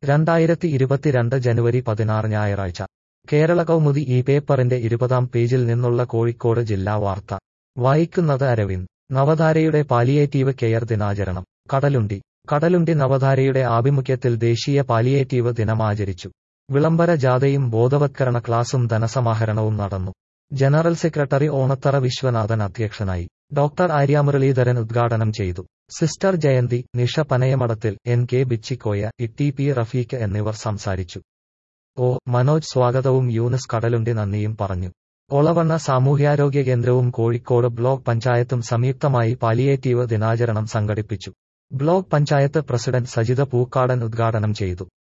രണ്ടായിരത്തി ഇരുപത്തിരണ്ട് ജനുവരി പതിനാറ് ഞായറാഴ്ച കേരള കൗമുദി ഈ പേപ്പറിന്റെ ഇരുപതാം പേജിൽ നിന്നുള്ള കോഴിക്കോട് ജില്ലാ വാർത്ത വായിക്കുന്നത് അരവിന്ദ് നവധാരയുടെ പാലിയേറ്റീവ് കെയർ ദിനാചരണം കടലുണ്ടി കടലുണ്ടി നവധാരയുടെ ആഭിമുഖ്യത്തിൽ ദേശീയ പാലിയേറ്റീവ് ദിനം ആചരിച്ചു വിളംബര ജാഥയും ബോധവത്കരണ ക്ലാസും ധനസമാഹരണവും നടന്നു ജനറൽ സെക്രട്ടറി ഓണത്തറ വിശ്വനാഥൻ അധ്യക്ഷനായി ഡോക്ടർ ആര്യാമുരളീധരൻ ഉദ്ഘാടനം ചെയ്തു sister Jayanthi Nisha Panayamadathil N K Bichikoya E P Rafeeq എന്നിവർ സംസാരിച്ചു ഒ മനോജ് സ്വാഗതവും യൂനസ് കടലുണ്ടി നന്ദിയും പറഞ്ഞു ഒളവണ്ണ സാമൂഹ്യാരോഗ്യ കേന്ദ്രവും കോഴിക്കോട് ബ്ലോക്ക് പഞ്ചായത്തും സംയുക്തമായി പാലിയേറ്റീവ് ദിനാചരണം സംഘടിപ്പിച്ചു ബ്ലോക്ക് പഞ്ചായത്ത് പ്രസിഡന്റ് സജിത പൂക്കാടൻ ഉദ്ഘാടനം ചെയ്തു